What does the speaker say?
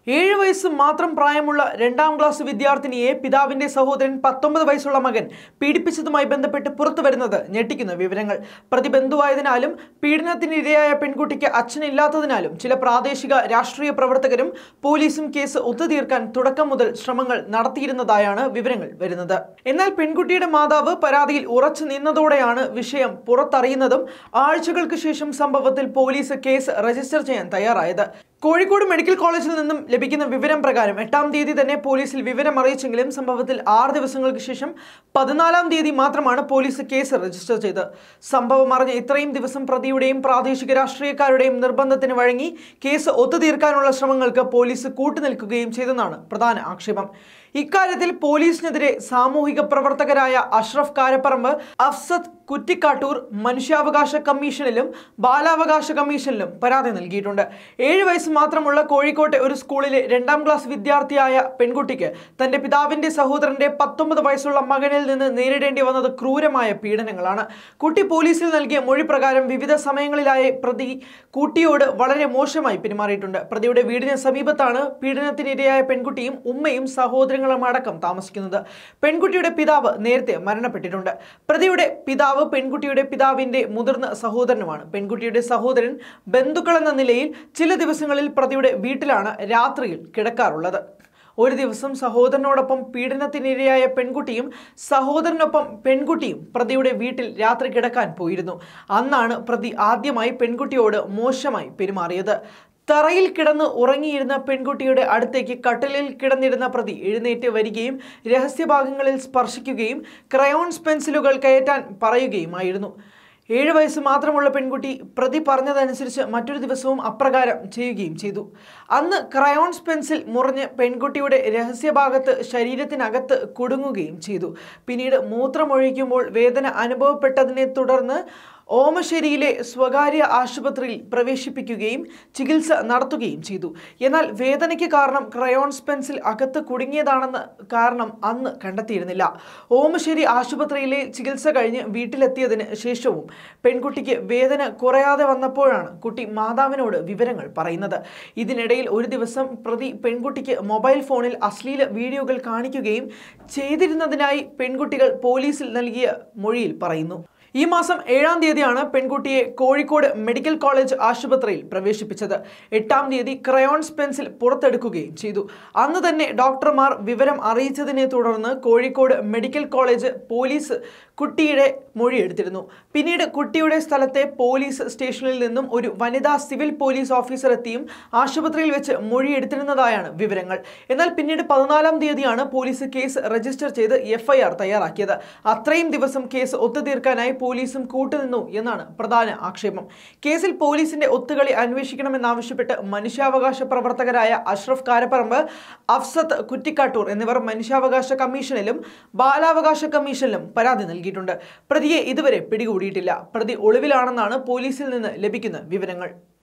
ഏഴ് വയസ്സ് മാത്രം പ്രായമുള്ള രണ്ടാം ക്ലാസ് വിദ്യാർത്ഥിനിയെ പിതാവിന്റെ സഹോദരൻ പത്തൊമ്പത് വയസ്സുള്ള മകൻ പീഡിപ്പിച്ചതുമായി ബന്ധപ്പെട്ട് പുറത്തു വരുന്നത് ഞെട്ടിക്കുന്ന വിവരങ്ങൾ പ്രതിബന്ധുവായതിനാലും പീഡനത്തിനിരയായ പെൺകുട്ടിക്ക് അച്ഛനില്ലാത്തതിനാലും ചില പ്രാദേശിക രാഷ്ട്രീയ പ്രവർത്തകരും പോലീസും കേസ് ഒത്തുതീർക്കാൻ തുടക്കം മുതൽ ശ്രമങ്ങൾ നടത്തിയിരുന്നതായാണ് വിവരങ്ങൾ വരുന്നത് എന്നാൽ പെൺകുട്ടിയുടെ മാതാവ് പരാതിയിൽ ഉറച്ചു നിന്നതോടെയാണ് വിഷയം പുറത്തറിയുന്നതും ആഴ്ചകൾക്ക് ശേഷം സംഭവത്തിൽ പോലീസ് കേസ് രജിസ്റ്റർ ചെയ്യാൻ തയ്യാറായത് കോഴിക്കോട് മെഡിക്കൽ കോളേജിൽ നിന്നും ലഭിക്കുന്ന വിവരം പ്രകാരം എട്ടാം തീയതി തന്നെ പോലീസിൽ വിവരം അറിയിച്ചെങ്കിലും സംഭവത്തിൽ ആറ് ദിവസങ്ങൾക്ക് ശേഷം പതിനാലാം തീയതി മാത്രമാണ് പോലീസ് കേസ് രജിസ്റ്റർ ചെയ്തത് സംഭവം അറിഞ്ഞ ഇത്രയും ദിവസം പ്രതിയുടെയും പ്രാദേശിക രാഷ്ട്രീയക്കാരുടെയും നിർബന്ധത്തിന് വഴങ്ങി കേസ് ഒത്തുതീർക്കാനുള്ള ശ്രമങ്ങൾക്ക് പോലീസ് കൂട്ടുനിൽക്കുകയും ചെയ്തെന്നാണ് പ്രധാന ആക്ഷേപം ഇക്കാര്യത്തിൽ പോലീസിനെതിരെ സാമൂഹിക പ്രവർത്തകരായ അഷ്റഫ് കാരപ്പറമ്പ് അഫ്സത്ത് കുറ്റിക്കാട്ടൂർ മനുഷ്യാവകാശ കമ്മീഷനിലും ബാലാവകാശ കമ്മീഷനിലും പരാതി നൽകിയിട്ടുണ്ട് ഏഴ് വയസ്സ് മാത്രമുള്ള കോഴിക്കോട്ടെ ഒരു സ്കൂളിലെ രണ്ടാം ക്ലാസ് വിദ്യാർത്ഥിയായ പെൺകുട്ടിക്ക് തന്റെ പിതാവിന്റെ സഹോദരന്റെ പത്തൊമ്പത് വയസ്സുള്ള മകനിൽ നിന്ന് നേരിടേണ്ടി വന്നത് ക്രൂരമായ പീഡനങ്ങളാണ് കുട്ടി പോലീസിൽ നൽകിയ മൊഴി പ്രകാരം വിവിധ സമയങ്ങളിലായി പ്രതി കുട്ടിയോട് വളരെ മോശമായി പെരുമാറിയിട്ടുണ്ട് പ്രതിയുടെ വീടിന് സമീപത്താണ് പീഡനത്തിനിരയായ പെൺകുട്ടിയും ഉമ്മയും സഹോദരങ്ങളും അടക്കം താമസിക്കുന്നത് പെൺകുട്ടിയുടെ പിതാവ് നേരത്തെ മരണപ്പെട്ടിട്ടുണ്ട് പ്രതിയുടെ പിതാവ് പെൺകുട്ടിയുടെ പിതാവിന്റെ മുതിർന്ന സഹോദരനുമാണ് പെൺകുട്ടിയുടെ സഹോദരൻ ബന്ധുക്കളെന്ന നിലയിൽ ചില ദിവസങ്ങളിൽ പ്രതിയുടെ വീട്ടിലാണ് രാത്രിയിൽ കിടക്കാറുള്ളത് ഒരു ദിവസം സഹോദരനോടൊപ്പം പീഡനത്തിനിരയായ പെൺകുട്ടിയും സഹോദരനൊപ്പം പെൺകുട്ടിയും പ്രതിയുടെ വീട്ടിൽ രാത്രി കിടക്കാൻ പോയിരുന്നു അന്നാണ് പ്രതി ആദ്യമായി പെൺകുട്ടിയോട് മോശമായി പെരുമാറിയത് തറയിൽ കിടന്ന് ഉറങ്ങിയിരുന്ന പെൺകുട്ടിയുടെ അടുത്തേക്ക് കട്ടിലിൽ കിടന്നിരുന്ന പ്രതി എഴുന്നേറ്റ് വരികയും രഹസ്യഭാഗങ്ങളിൽ സ്പർശിക്കുകയും ക്രയോൺസ് പെൻസിലുകൾ കയറ്റാൻ പറയുകയുമായിരുന്നു ഏഴ് വയസ്സ് മാത്രമുള്ള പെൺകുട്ടി പ്രതി പറഞ്ഞതനുസരിച്ച് മറ്റൊരു ദിവസവും അപ്രകാരം ചെയ്യുകയും ചെയ്തു അന്ന് ക്രയോൺസ് പെൻസിൽ മുറിഞ്ഞ് പെൺകുട്ടിയുടെ രഹസ്യഭാഗത്ത് ശരീരത്തിനകത്ത് കുടുങ്ങുകയും ചെയ്തു പിന്നീട് മൂത്രമൊഴിക്കുമ്പോൾ വേദന അനുഭവപ്പെട്ടതിനെ തുടർന്ന് ഓമശ്ശേരിയിലെ സ്വകാര്യ ആശുപത്രിയിൽ പ്രവേശിപ്പിക്കുകയും ചികിത്സ നടത്തുകയും ചെയ്തു എന്നാൽ വേദനയ്ക്ക് കാരണം ക്രയോൺസ് പെൻസിൽ അകത്ത് കുടുങ്ങിയതാണെന്ന് കാരണം അന്ന് കണ്ടെത്തിയിരുന്നില്ല ഓമശ്ശേരി ആശുപത്രിയിലെ ചികിത്സ കഴിഞ്ഞ് വീട്ടിലെത്തിയതിന് ശേഷവും പെൺകുട്ടിക്ക് വേദന കുറയാതെ വന്നപ്പോഴാണ് കുട്ടി മാതാവിനോട് വിവരങ്ങൾ പറയുന്നത് ഇതിനിടയിൽ ഒരു ദിവസം പ്രതി പെൺകുട്ടിക്ക് മൊബൈൽ ഫോണിൽ അശ്ലീല വീഡിയോകൾ കാണിക്കുകയും ചെയ്തിരുന്നതിനായി പെൺകുട്ടികൾ പോലീസിൽ നൽകിയ മൊഴിയിൽ പറയുന്നു ഈ മാസം ഏഴാം തീയതിയാണ് പെൺകുട്ടിയെ കോഴിക്കോട് മെഡിക്കൽ കോളേജ് ആശുപത്രിയിൽ പ്രവേശിപ്പിച്ചത് എട്ടാം തീയതി ക്രയോൺസ് പെൻസിൽ പുറത്തെടുക്കുകയും ചെയ്തു അന്ന് തന്നെ ഡോക്ടർമാർ വിവരം അറിയിച്ചതിനെ തുടർന്ന് കോഴിക്കോട് മെഡിക്കൽ കോളേജ് പോലീസ് കുട്ടിയുടെ മൊഴിയെടുത്തിരുന്നു പിന്നീട് കുട്ടിയുടെ സ്ഥലത്തെ പോലീസ് സ്റ്റേഷനിൽ നിന്നും ഒരു വനിതാ സിവിൽ പോലീസ് ഓഫീസർ എത്തിയും ആശുപത്രിയിൽ വെച്ച് മൊഴിയെടുത്തിരുന്നതായാണ് വിവരങ്ങൾ എന്നാൽ പിന്നീട് പതിനാലാം തീയതിയാണ് പോലീസ് കേസ് രജിസ്റ്റർ ചെയ്ത് എഫ്ഐആർ തയ്യാറാക്കിയത് അത്രയും ദിവസം കേസ് ഒത്തുതീർക്കാനായി പോലീസും കൂട്ടുനിന്നു എന്നാണ് പ്രധാന ആക്ഷേപം കേസിൽ പോലീസിന്റെ ഒത്തുകളി അന്വേഷിക്കണമെന്നാവശ്യപ്പെട്ട് മനുഷ്യാവകാശ പ്രവർത്തകരായ അഷ്റഫ് കാരപ്പറമ്പ് അഫ്സത്ത് കുറ്റിക്കാട്ടൂർ എന്നിവർ മനുഷ്യാവകാശ കമ്മീഷനിലും ബാലാവകാശ കമ്മീഷനിലും പരാതി നൽകിയിട്ടുണ്ട് പ്രതിയെ ഇതുവരെ പിടികൂടിയിട്ടില്ല പ്രതി ഒളിവിലാണെന്നാണ് പോലീസിൽ നിന്ന് ലഭിക്കുന്ന വിവരങ്ങൾ